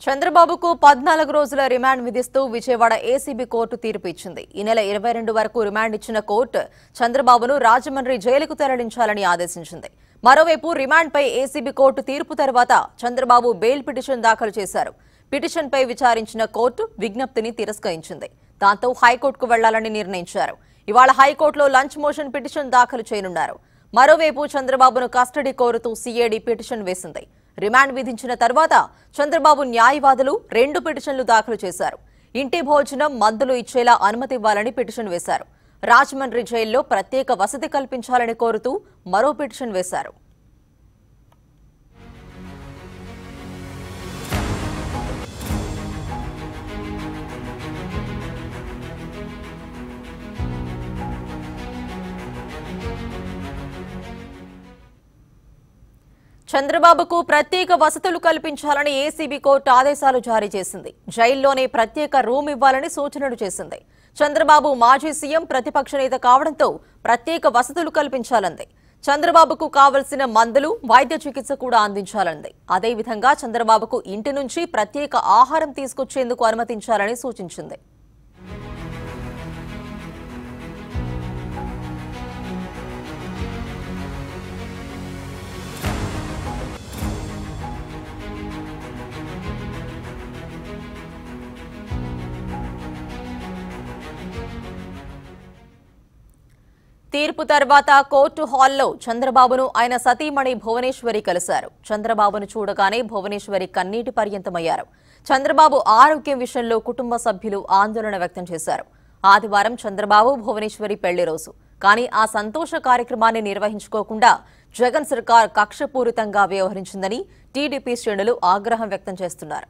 చంద్రబాబుకు పద్నాలుగు రోజుల రిమాండ్ విధిస్తూ విజయవాడ ఏసీబీ కోర్టు తీర్పు ఇచ్చింది ఈ నెల ఇరవై రెండు వరకు రిమాండ్ ఇచ్చిన కోర్టు చంద్రబాబును రాజమండ్రి జైలుకు తరలించాలని ఆదేశించింది మరోవైపు రిమాండ్పై ఏసీబీ కోర్టు తీర్పు తర్వాత చంద్రబాబు బెయిల్ పిటిషన్ దాఖలు చేశారు పిటిషన్పై విచారించిన కోర్టు విజ్ఞప్తిని తిరస్కరించింది దాంతో హైకోర్టుకు వెళ్లాలని నిర్ణయించారు ఇవాళ హైకోర్టులో లంచ్ మోషన్ పిటిషన్ దాఖలు చేయనున్నారు మరోవైపు చంద్రబాబును కస్టడీ కోరుతూ సీఏడీ పిటిషన్ వేసింది రిమాండ్ విధించిన తర్వాత చంద్రబాబు న్యాయవాదులు రెండు పిటిషన్లు దాఖలు చేశారు ఇంటి భోజనం మందులు ఇచ్చేలా అనుమతి ఇవ్వాలని పిటిషన్ వేశారు రాజమండ్రి జైల్లో ప్రత్యేక వసతి కల్పించాలని కోరుతూ మరో పిటిషన్ వేశారు చంద్రబాబుకు ప్రత్యేక వసతులు కల్పించాలని ఏసీబీ కోర్టు ఆదేశాలు జారీ చేసింది జైల్లోనే ప్రత్యేక రూమ్ ఇవ్వాలని సూచనలు చేసింది చంద్రబాబు మాజీ సీఎం ప్రతిపక్ష నేత కావడంతో ప్రత్యేక వసతులు కల్పించాలంది చంద్రబాబుకు కావలసిన మందులు వైద్య చికిత్స కూడా అందించాలంది అదేవిధంగా చంద్రబాబుకు ఇంటి నుంచి ప్రత్యేక ఆహారం తీసుకొచ్చేందుకు అనుమతించాలని సూచించింది తీర్పు తర్వాత కోర్టు హాల్లో చంద్రబాబును ఆయన సతీమణి భువనేశ్వరి కలిశారు చంద్రబాబును చూడగానే భువనేశ్వరి కన్నీటి పర్యంతమయ్యారు చంద్రబాబు ఆరోగ్యం విషయంలో కుటుంబ సభ్యులు ఆందోళన వ్యక్తం చేశారు ఆదివారం చంద్రబాబు భువనేశ్వరి పెళ్లి రోజు కానీ ఆ సంతోష కార్యక్రమాన్ని నిర్వహించుకోకుండా జగన్ సర్కార్ కక్షపూరితంగా వ్యవహరించిందని టీడీపీ శ్రేణులు ఆగ్రహం వ్యక్తం చేస్తున్నారు